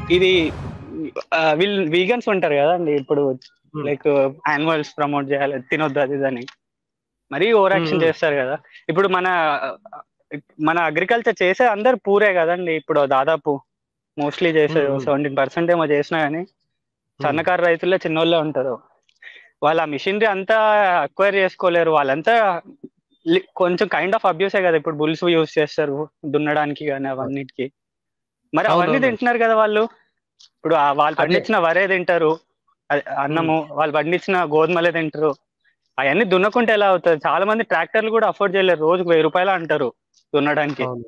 ఇది ఆ, వీళ్ళు వీగన్స్ ఉంటారు కదండి ఇప్పుడు Hmm. లైక్ యానిమల్స్ ప్రమోట్ చేయాలి తినొద్దు అది ఇది అని మరీ ఓవర్ యాక్షన్ Hmm. చేస్తారు కదా ఇప్పుడు మన మన అగ్రికల్చర్ చేసే అందరు పూరే కదండి ఇప్పుడు దాదాపు మోస్ట్లీ చేసేది Hmm. సెవెంటీన్ పర్సెంట్ ఏమో చేసినా కానీ సన్నకారు రైతులే చిన్నోళ్ళే ఉంటారు వాళ్ళ మిషనరీ అంతా అక్వైర్ చేసుకోలేరు వాళ్ళంతా లి- కొంచెం కైండ్ ఆఫ్ అబ్యూసే కదా ఇప్పుడు బుల్స్ యూస్ చేస్తారు దున్నడానికి కానీ అవన్నిటికి మరి అవును, అవన్నీ అవును. తింటున్నారు కదా వాళ్ళు ఇప్పుడు ఆ వాళ్ళు అదే. పండించిన వరే తింటారు అ- అన్నము వాళ్ళు పండించిన గోధుమలే తింటారు అవన్నీ దున్నకుంటే ఎలా అవుతుంది చాలా మంది ట్రాక్టర్లు కూడా అఫోర్డ్ చేయలేరు రోజుకు వెయ్యి రూపాయలు అంటారు దున్నడానికి అవును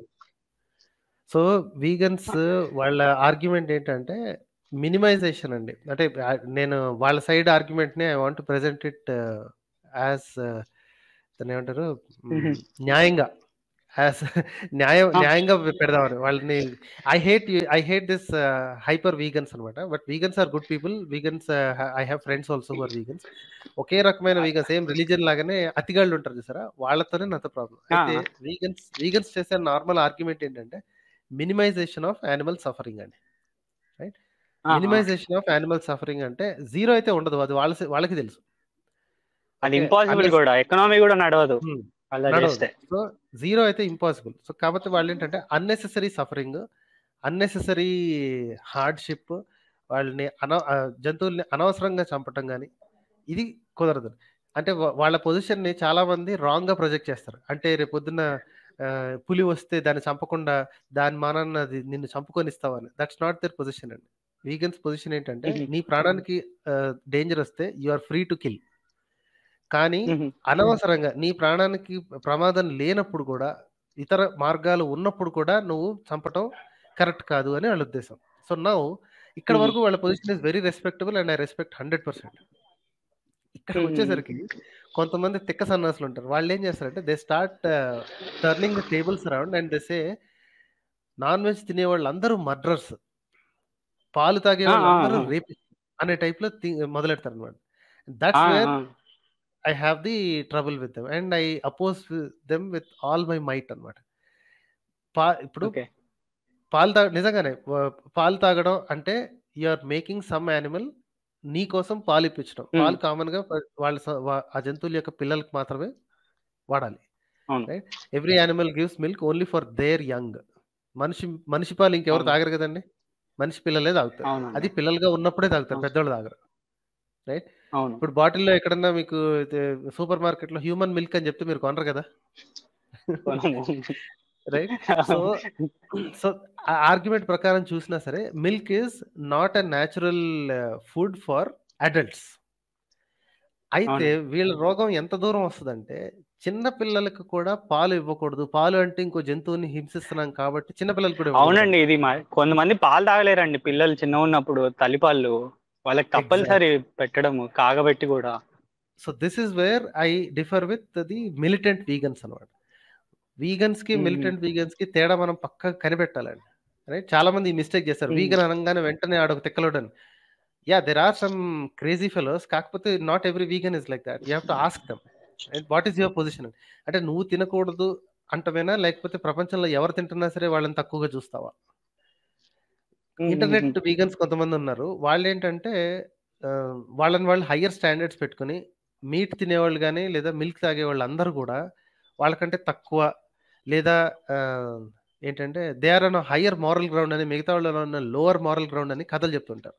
సో వీగన్స్ వాళ్ళ ఆర్గ్యుమెంట్ ఏంటంటే మినిమైజేషన్ అండి అంటే ఆ, నేను వాళ్ళ సైడ్ ఆర్గ్యుమెంట్ ని I want present it as దాన్ని ఏమంటారు మ్, Mhm. న్యాయంగా యాజ్ న్యాయం Ah. న్యాయంగా పెడదామని వాళ్ళని I hate I hate this hyper vegans అనమాట but vegans are good people vegans I have friends also are vegans ఒకే రకమైన వీగన్స్ సేమ్ రిలీజన్ లాగానే అతిగాళ్ళు ఉంటారు చూసారా వాళ్ళతోనే నాతో ప్రాబ్లం అయితే Ah. వీగన్స్ వీగన్స్ చేసే నార్మల్ ఆర్గ్యుమెంట్ ఏంటంటే మినిమైజేషన్ ఆఫ్ యానిమల్ సఫరింగ్ అండి ఆ, ఆ. మినిమైజేషన్ ఆఫ్ యానిమల్ సఫరింగ్ అంటే జీరో అయితే ఉండదు అది వాళ్ళ వాళ్ళకి తెలుసు అది Okay, ఇంపాసిబుల్ unless- కూడా ఎకనామీ కూడా నడవదు Hmm. అలా నడవదు. చేస్తే సో జీరో అయితే ఇంపాసిబుల్ సో కాబట్టి వాళ్ళు ఏంటంటే అన్నెసెసరీ సఫరింగ్ అన్నెసెసరీ హార్డ్షిప్ వాళ్ళని అన ఆ, జంతువుల్ని అనవసరంగా చంపటం కానీ ఇది కుదరదు అంటే వా- వాళ్ళ పొజిషన్ ని చాలా మంది రాంగ్ గా ప్రొజెక్ట్ చేస్తారు అంటే రేపు పొద్దున్న ఆ, పులి వస్తే దాన్ని చంపకుండా దాని మానాన్ని అది నిన్ను చంపుకొని ఇస్తావని దట్స్ నాట్ దర్ పొజిషన్ అండి వీగన్స్ పొజిషన్ ఏంటంటే Mhm. నీ ప్రాణానికి డేంజర్ వస్తే you are free to kill కానీ Mhm. అనవసరంగా నీ ప్రాణానికి ప్రమాదం లేనప్పుడు కూడా ఇతర మార్గాలు ఉన్నప్పుడు కూడా నువ్వు చంపటం కరెక్ట్ కాదు అని వాళ్ళ ఉద్దేశం సో నౌ ఇక్కడ Mhm. వరకు వాళ్ళ position is very respectable and I respect hundred percent ఇక్కడ Mhm. వచ్చేసరికి కొంతమంది తిక్క సన్నాసులు ఉంటారు వాళ్ళు ఏం చేస్తారంటే they start turning the tables around and they say non veg తినే వాళ్ళు అందరూ మర్డర్స్ పాలు తాగే ఆ, వాళ్ళు ఆ, అందరూ ఆ. రేపు అనే టైప్ లో మొదలెడతారు అనమాట ఆ, దట్స్ వేర్ ఆ. I have the trouble with them and I oppose them with all my might అనమాట పా ఇప్పుడు ఓకే పాలు తాగ నిజంగానే వా- పాలు తాగడం అంటే you are making some animal నీ కోసం పాలు ఇప్పించడం Hmm. పాలు కామన్ గా ప- వాళ్ళ స- వా- ఆ జంతువుల యొక్క పిల్లలకి మాత్రమే వాడాలి అవును. Right every animal gives milk only for their young మనిషి మనిషి పాలు ఇంకెవరు అవును. తాగరు కదండి మనిషి పిల్లలే తాగుతారు అవునండి. అది పిల్లలుగా ఉన్నప్పుడే తాగుతారు అవును. పెద్దోళ్ళు తాగరు అవును ఇప్పుడు బాటిల్లో ఎక్కడన్నా మీకు సూపర్ మార్కెట్ లో హ్యూమన్ మిల్క్ అని చెప్తే మీరు కొనరు కదా కొనము. రైట్ సో సో ఆర్గ్యుమెంట్ ప్రకారం చూసినా సరే milk is not a natural food for adults అయితే వీళ్ళ రోగం ఎంత దూరం వస్తుందంటే చిన్న పిల్లలకు కూడా పాలు ఇవ్వకూడదు పాలు అంటే ఇంకో జంతువుని హింసిస్తున్నాం కాబట్టి చిన్న పిల్లలకు కూడా ఇవ్వకూడదు. అవునండి ఇది మా కొంతమంది పాలు తాగలేరండి పిల్లలు చిన్న ఉన్నప్పుడు తల్లిపాలు వాళ్ళకి కంపల్సరీ పెట్టడము కాగబెట్టి కూడా so this is where I differ with the militant vegans అనమాట వీగన్స్ కి Mhm. మిలిటెంట్ వీగన్స్ కి తేడా మనం పక్క కనిపెట్టాలండి రైట్ చాలా మంది మిస్టేక్ చేస్తారు Mhm. వీగన్ అనగానే వెంటనే ఆడొక తిక్కలోడని yeah there are some crazy fellows కాకపోతే not every vegan is like that you have to ask them what is your position అంటే నువ్వు తినకూడదు అంటవేనా లేకపోతే ప్రపంచంలో ఎవరు తింటున్నా సరే వాళ్ళని తక్కువగా చూస్తావా ఇంటర్నెట్ వీగన్స్ కొంతమంది ఉన్నారు వాళ్ళు ఏంటంటే ఆ, వాళ్ళని వాళ్ళు హయ్యర్ స్టాండర్డ్స్ పెట్టుకుని మీట్ తినేవాళ్ళు కానీ లేదా మిల్క్ తాగే వాళ్ళు అందరూ కూడా వాళ్ళకంటే తక్కువ లేదా ఆ, ఏంటంటే they are on higher moral ground అని మిగతా వాళ్ళు ఉన్న లోవర్ మారల్ గ్రౌండ్ అని కథలు చెప్తుంటారు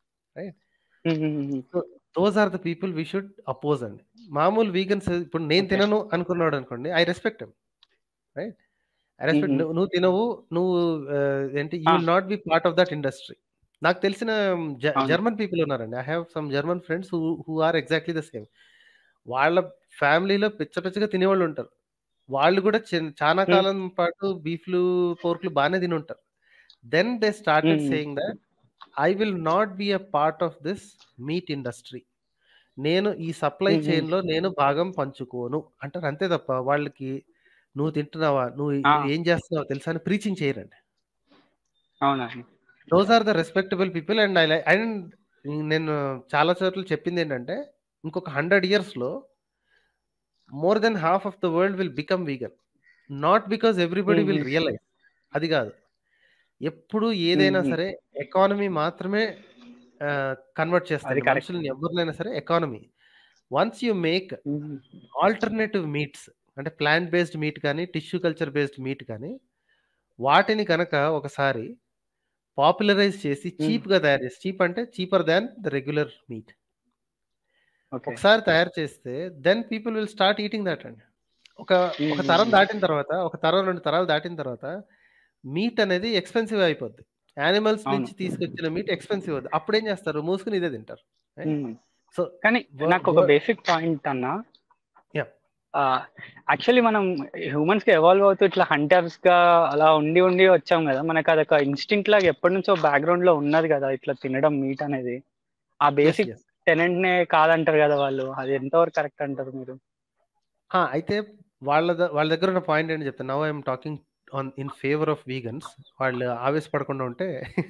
those are the people we should oppose అండి మామూలు వీగన్స్ ఇప్పుడు నేను Okay. తినను అనుకున్నాడు అనుకోండి I respect right I respect Mhm. నువ్వు తినవు నువ్వు ఆ, ఏంటి you will not be part of that industry నాకు తెలిసిన అవును. జర్మన్ పీపుల్ ఉన్నారండి I have some German friends who who are exactly the same వాళ్ళ ఫ్యామిలీలో పిచ్చ పిచ్చగా తినేవాళ్ళు ఉంటారు వాళ్ళు కూడా చిన్- చాలా Hmm. కాలం పాటు బీఫ్లు పోర్క్లు బాగానే తిని ఉంటారు then they started Hmm. Saying that I will not be a part of this meat industry నేను ఈ సప్లై Mhm. చైన్ లో నేను భాగం పంచుకోను అంటారు అంతే తప్ప వాళ్ళకి నువ్వు తింటున్నావా నువ్వు ఆ. నువ్వు ఏం చేస్తున్నావో తెలుసా అని ప్రీచింగ్ చేయరండి అవునండి those are the respectable people and I like and నేను చాలా చోట్ల చెప్పింది ఏంటంటే ఇంకొక హండ్రెడ్ ఇయర్స్ లో more than half of the world will become vegan not because everybody will Mhm. Realize అది కాదు ఎప్పుడు ఏదైనా మ్మ్. సరే ఎకానమీ మాత్రమే కన్వర్ట్ అది చేస్తుంది కరెక్ట్ మనుషుల్ని ఎవరినైనా సరే economy once you make alternative meats అంటే ప్లాంట్ బేస్డ్ మీట్ కానీ టిష్యూ కల్చర్ బేస్డ్ మీట్ కానీ వాటిని కనుక ఒకసారి పాపులరైజ్ చేసి చీప్ గా తయారు చేసి చీప్ అంటే cheaper than the regular meat okay ఒకసారి తయారు చేస్తే then people will start eating that అండి ఒక ఒక తరం దాటిన తర్వాత ఒక తరం రెండు తరాలు దాటిన తర్వాత మీట్ అనేది ఎక్స్పెన్సివ్ అయిపోద్ది యానిమల్స్ అవును. నుంచి తీసుకొచ్చిన మీట్ ఎక్స్పెన్సివ్ అవుద్ది అప్పుడు ఏం చేస్తారు మూసుకుని ఇదే తింటారు సో కానీ Wo- నాకు ఒక wo- బేసిక్ పాయింట్ అన్న Yeah. యాక్చువల్లీ మనం హ్యూమన్స్ కి ఎవాల్వ్ అవుతూ ఇట్లా హంటర్స్ గా అలా ఉండి ఉండి వచ్చాం కదా మనకు అదొక ఇన్స్టింక్ట్ లాగా ఎప్పటి నుంచో బ్యాక్గ్రౌండ్ లో ఉన్నది కదా ఇట్లా తినడం మీట్ అనేది ఆ బేసిక్ టెనెంట్ నే కాదంటారు కదా వాళ్ళు అది ఎంతవరకు కరెక్ట్ అంటారు మీరు అయితే వాళ్ళ ద- వాళ్ళ దగ్గర ఉన్న పాయింట్ ఏంటి చెప్తాను now I'm talking on in favour of vegans వాళ్ళు ఆవేశపడకుండా ఉంటే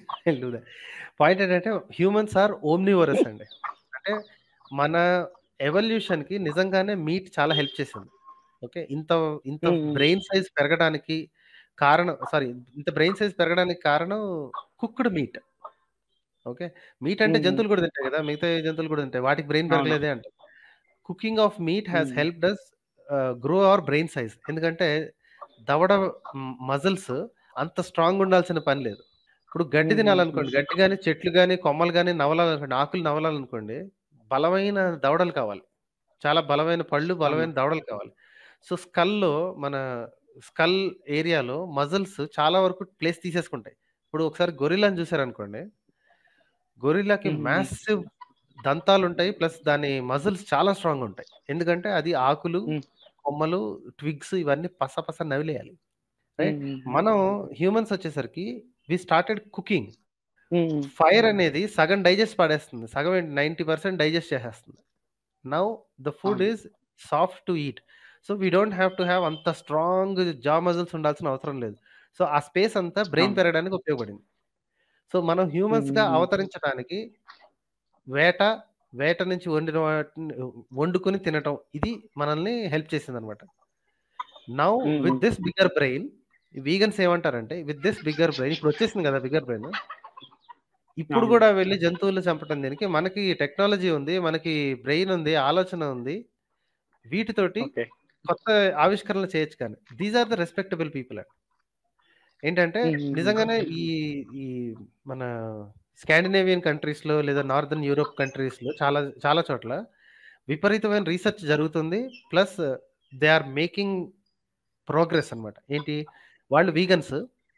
పాయింట్ ఏంటంటే హ్యూమన్స్ ఆర్ ఓమ్నివరస్ అండి అంటే మన ఎవల్యూషన్ కి నిజంగానే మీట్ చాలా హెల్ప్ చేసింది ఓకే ఇంత ఇంత Hmm. బ్రెయిన్ సైజ్ పెరగడానికి కారణం సారీ ఇంత బ్రెయిన్ సైజ్ పెరగడానికి కారణం కుక్డ్ మీట్ ఓకే మీట్ అంటే Hmm. జంతువులు కూడా తింటాయి కదా మిగతా జంతువులు కూడా తింటాయి వాటికి బ్రెయిన్ అవును. పెరగలేదే అంటే cooking of meat has Hmm. Help does grow our brain size ఎందుకంటే దవడ మజిల్స్ అంత స్ట్రాంగ్ ఉండాల్సిన పని లేదు ఇప్పుడు గడ్డి Hmm. తినాలనుకోండి గడ్డి కానీ చెట్లు కానీ కొమ్మలు కానీ నవలాలనుకోండి ఆకులు నవలాలనుకోండి బలమైన దవడలు కావాలి చాలా బలమైన పళ్ళు బలమైన దవడలు కావాలి సో స్కల్లో మన స్కల్ ఏరియాలో మజిల్స్ చాలా వరకు ప్లేస్ తీసేసుకుంటాయి ఇప్పుడు ఒకసారి గొరిల్లాని చూసారనుకోండి గొరిల్లాకి Mhm. మ్యాసివ్ దంతాలు ఉంటాయి ప్లస్ దాని మజిల్స్ చాలా స్ట్రాంగ్ ఉంటాయి ఎందుకంటే అది ఆకులు Mm. కొమ్మలు ట్విగ్స్ ఇవన్నీ పస పస నవిలేయాలి Right? మనం హ్యూమన్స్ వచ్చేసరికి వి స్టార్టెడ్ కుకింగ్ ఫైర్ అనేది సగం డైజెస్ట్ పడేస్తుంది సగం నైంటీ పర్సెంట్ డైజెస్ట్ చేసేస్తుంది నౌ ద ఫుడ్ అవును. Is soft to eat so we don't have to have అంత స్ట్రాంగ్ జా మజిల్స్ ఉండాల్సిన అవసరం లేదు సో ఆ స్పేస్ అంతా బ్రెయిన్ అవును. పెరగడానికి ఉపయోగపడింది సో మనం హ్యూమన్స్ గా మ్మ్. అవతరించడానికి వేట వేట నుంచి వండిన వాటిని వండుకొని తినటం ఇది మనల్ని హెల్ప్ చేసింది అనమాట నౌ మ్మ్. With this bigger brain vegans ఏమంటారంటే విత్ దిస్ బిగ్గర్ బ్రెయిన్ ఇప్పుడు వచ్చేసింది కదా బిగ్గర్ బ్రెయిన్ ఇప్పుడు అవును. కూడా వెళ్ళి జంతువులు చంపటం దీనికి మనకి టెక్నాలజీ ఉంది మనకి బ్రెయిన్ ఉంది ఆలోచన ఉంది వీటితోటి ఓకే కొత్త ఆవిష్కరణలు చేయొచ్చు కానీ these are the respectable people ఏంటంటే మ్మ్. నిజంగానే ఈ ఈ మన స్కాండినేవియన్ కంట్రీస్ లో లేదా నార్దర్న్ యూరోప్ కంట్రీస్ లో చాలా చాలా చోట్ల విపరీతమైన రీసెర్చ్ జరుగుతుంది plus they are making progress అన్నమాట ఏంటి వాళ్ళు వీగన్స్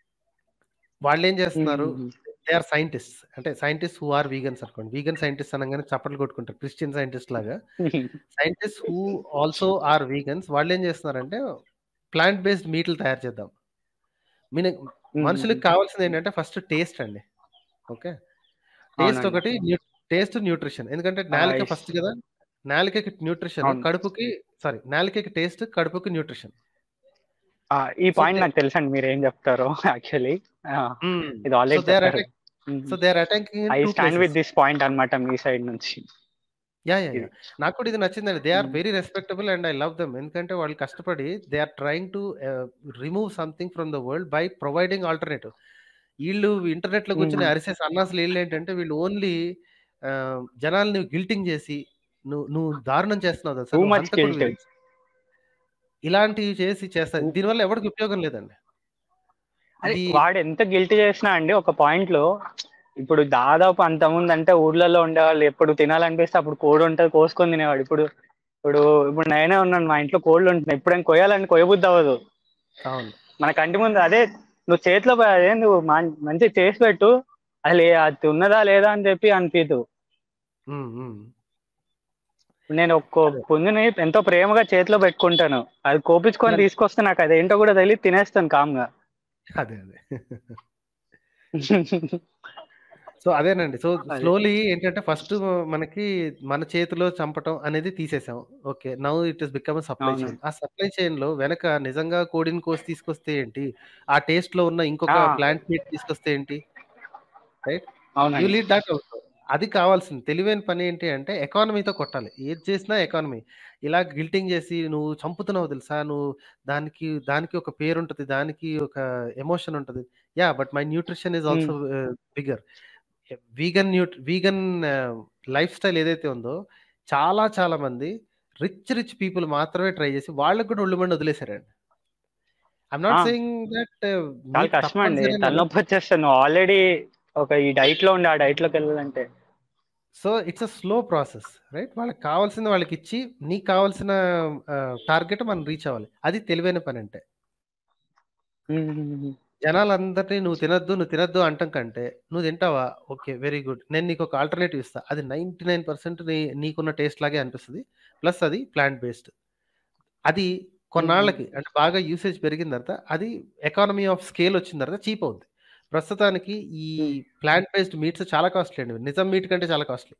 వాళ్ళు ఏం చేస్తున్నారు దే ఆర్ సైంటిస్ట్ అంటే సైంటిస్ట్ హూ ఆర్ వీగన్స్ అనుకోండి వీగన్ సైంటిస్ట్ అనగానే చప్పట్లు కొట్టుకుంటారు క్రిస్టియన్ సైంటిస్ట్ లాగా scientist who also are vegans వాళ్ళు ఏం చేస్తున్నారంటే ప్లాంట్ బేస్డ్ మీట్లు తయారు చేద్దాం మీన మనుషులకు కావాల్సింది ఏంటంటే ఫస్ట్ టేస్ట్ అండి ఓకే టేస్ట్ అవునండి. ఒకటి టేస్ట్ న్యూట్రిషన్ ఎందుకంటే నాలిక Nice. ఫస్ట్ కదా నాలికకి న్యూట్రిషన్ అవును. కడుపుకి సారీ నాలికకి టేస్ట్ కడుపుకి న్యూట్రిషన్ ఆ, ఈ So పాయింట్ they- నాకు తెలుసండి మీరు ఏం చెప్తారో యాక్చువల్లీ ఇది already so they are so they are attacking I stand with this point అన్నమాట మీ సైడ్ నుంచి యా యా ఇది. నాకు కూడా ఇది నచ్చిందండి they are Mm. Very respectable and I love them ఎందుకంటే వాళ్ళు కష్టపడి they are trying to remove something from the world by providing alternative వీళ్ళు ఇంటర్నెట్ లో కూర్చొని Mm. అరిసే సన్నాసులు వీళ్ళు ఏంటంటే వీళ్ళు ఓన్లీ జనాల్ని గిల్టింగ్ చేసి నువ్వు నువ్వు దారుణం చేస్తున్నావు తెలుసా? టూ నువ్వు మచ్ హంతకుడివి. గిల్ట్ ఇలాంటివి చేసి చేస్తారు Mm. దీనివల్ల ఎవరికి ఉపయోగం లేదండి అది ఇది వాడు ఎంత గిల్టీ చేసినా అండి ఒక పాయింట్ లో ఇప్పుడు దాదాపు అంతకుముందు అంటే ఊర్లలో ఉండేవాళ్ళు ఎప్పుడు తినాలనిపిస్తే అప్పుడు కోడి ఉంటుంది కోసుకొని తినేవాడు ఇప్పుడు ఇప్పుడు ఇప్పుడు నేనే ఉన్నాను మా ఇంట్లో కోళ్ళు ఉంటున్నాయి ఎప్పుడైనా కొయ్యాలని కొయ్యబుద్ధి అవ్వదు అవును మన కంటి ముందు అదే నువ్వు చేతిలో పోయి అదే నువ్వు మం- మంచిగా చేసి పెట్టు అది అది ఉన్నదా లేదా అని చెప్పి అనిపించదు Mm, mm. నేను ఒక్కో పుంజుని ఎంతో ప్రేమగా చేతిలో పెట్టుకుంటాను అది కోపించుకొని మరి- తీసుకొస్తే నాకు అదేంటో కూడా తెలియదు తినేస్తాను కామ్గా అదే అదే సో అదేనండి సో అదే. స్లోలీ ఏంటంటే ఫస్ట్ మనకి మన చేతిలో చంపటం అనేది తీసేసాం okay now it is become supply అవును. చైన్ ఆ సప్లై చైన్ లో వెనక నిజంగా కోడిని కోసి తీసుకొస్తే ఏంటి ఆ టేస్ట్ లో ఉన్న ఇంకొక ఆ. ప్లాంట్ మీట్ తీసుకొస్తే ఏంటి రైట్ యూ అవునండి లీడ్ దట్ ఆల్సో అది కావాల్సింది తెలివైన పని ఏంటి అంటే ఎకానమీతో కొట్టాలి ఏది చేసినా ఎకానమీ ఇలా గిల్టింగ్ చేసి నువ్వు చంపుతున్నావు తెలుసా నువ్వు దానికి దానికి ఒక పేరు ఉంటుంది దానికి ఒక ఎమోషన్ ఉంటుంది yeah but my nutrition is also bigger vegan nut vegan lifestyle ఏదైతే ఉందో చాలా చాలా మంది రిచ్ రిచ్ పీపుల్ మాత్రమే ట్రై చేసి వాళ్ళకి కూడా ఒళ్ళు మండి వదిలేశారండి ఐఎమ్ నాట్ ఆ. సేయింగ్ దట్ చాలా కష్టం అండి తలనొప్పి వచ్చేస్తాను ఆల్రెడీ ఒక ఈ డైట్ లో ఉండి ఆ డైట్ లోకి వెళ్ళాలంటే so it's a slow process right వాళ్ళకి కావాల్సింది వాళ్ళకి ఇచ్చి నీకు కావాల్సిన టార్గెట్ మనం రీచ్ అవ్వాలి అది తెలివైన పని అంటే జనాలందరినీ నువ్వు తినద్దు నువ్వు తినద్దు అంటం కంటే నువ్వు తింటావా ఓకే వెరీ గుడ్ నేను నీకు ఒక ఆల్టర్నేటివ్ ఇస్తా అది నైంటీ నైన్ పర్సెంట్ నీ నీకున్న టేస్ట్ లాగే అనిపిస్తుంది ప్లస్ అది ప్లాంట్ బేస్డ్ అది కొన్నాళ్ళకి అంటే బాగా యూసేజ్ పెరిగిన తర్వాత అది ఎకానమీ ఆఫ్ స్కేల్ వచ్చిన తర్వాత చీప్ అవుద్ది ప్రస్తుతానికి ఈ ప్లాంట్ బేస్డ్ మీట్స్ చాలా కాస్ట్లీ అండి నిజం మీట్ కంటే చాలా కాస్ట్లీ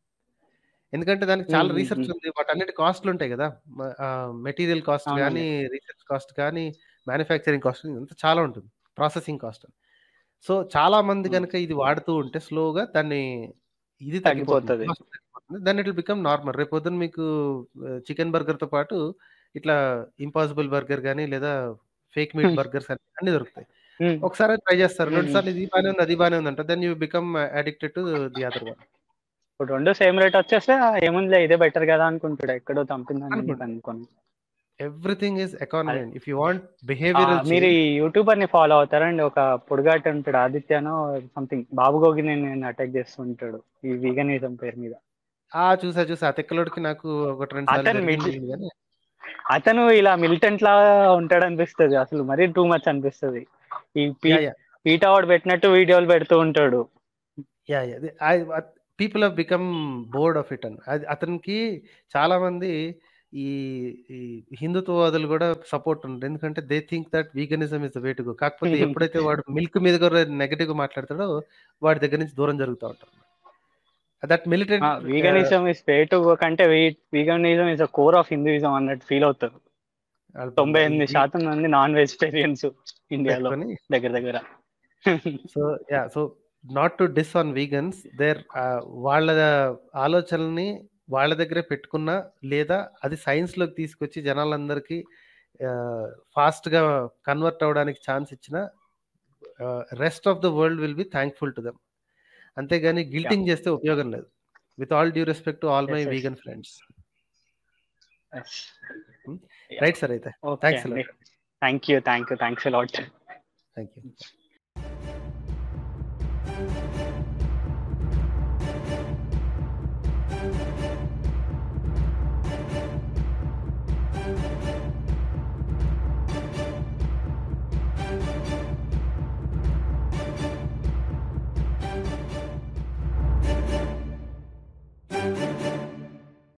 ఎందుకంటే దానికి చాలా Hmm, రీసెర్చ్ hmm. ఉంది వాటన్నిటి కాస్ట్లు ఉంటాయి కదా మెటీరియల్ కాస్ట్ అవునండి. కానీ రీసెర్చ్ కాస్ట్ కానీ మ్యానుఫ్యాక్చరింగ్ కాస్ట్ ఇదంతా చాలా ఉంటుంది ప్రాసెసింగ్ కాస్ట్ సో చాలా మంది Hmm. కనుక ఇది వాడుతూ ఉంటే స్లోగా దాన్ని ఇది తగ్గిపోతది. తగ్గిపోతుంది దాన్ని ఇట్ విల్ బికమ్ నార్మల్ రేపు పొద్దున్న మీకు చికెన్ బర్గర్ తో పాటు ఇట్లా ఇంపాసిబుల్ బర్గర్ కానీ లేదా ఫేక్ మీట్ Hmm. బర్గర్స్ అన్ని దొరుకుతాయి ఉమ్. ఒకసారి ట్రై చేస్తారు Hmm. రెండు సార్లు ఇది బాగానే ఉంది అది బాగానే ఉంది అంటే then you become addicted to the other one ఇప్పుడు రెండు సేమ్ రేట్ వచ్చేస్తే "ఆ, ఏముందిలే ఇదే బెటర్ కదా అనుకుంటాడు ఎక్కడో చంపిందని అనుకుంటా. అనుకోని ఎవ్రీథింగ్ ఈస్ ఎకానమీ అదే. ఇఫ్ యూ వాంట్ ఆ, బిహేవియరల్ మీరు ఈ యూట్యూబర్ ని ఫాలో అవుతారండి ఒక పొడుగాట ఉంటాడు ఆదిత్యనో సంథింగ్ బాబు గోగిని నేను అటాక్ చేస్తుంటాడు ఈ వీగనిజం పేరు మీద ఆ చూసా చూసా ఆ తెక్కలోడికి నాకు ఒకటి రెండు సార్లు అతను జరిగింది మిడ్- కానీ అతను ఇలా మిలిటెంట్ లా ఉంటాడు అనిపిస్తుంది అసలు మరీ టూ మచ్ అనిపిస్తుంది ఈ యా యా పీట వాడు పెట్టినట్టు వీడియోలు పెడుతూ ఉంటాడు yeah yeah people have become bored of it అని అది అతనికి చాలా మంది ఈ ఈ హిందుత్వవాదులు కూడా సపోర్ట్ ఉంటుంది ఎందుకంటే they think that veganism is the way to go కాకపోతే ఎప్పుడైతే వాడు మిల్క్ మీద కూడా నెగటివ్ గా మాట్లాడతాడో వాడి దగ్గర నుంచి దూరం జరుగుతూ ఉంటారు that militant veganism is way to go కంటే veganism is a core of Hinduism అన్నట్టు ఫీల్ అవుతారు తొంభై ఎనిమిది శాతం మంది నాన్ వెజిటేరియన్స్ ఇండియాలో దగ్గర దగ్గర so yeah so not to diss on vegans there వాళ్ళ ఆలోచనల్ని వాళ్ళ దగ్గరే పెట్టుకున్నా లేదా అది సైన్స్ లోకి తీసుకొచ్చి జనాలందరికీ ఫాస్ట్ గా కన్వర్ట్ అవ్వడానికి ఛాన్స్ ఇచ్చిన rest of the world will be thankful to them అంతేగాని గిల్టింగ్ చేస్తే ఉపయోగం లేదు with all due respect to all my Yes, yes. Vegan friends right sir అయితే Thanks a lot. Thank you thank you thanks lot thank you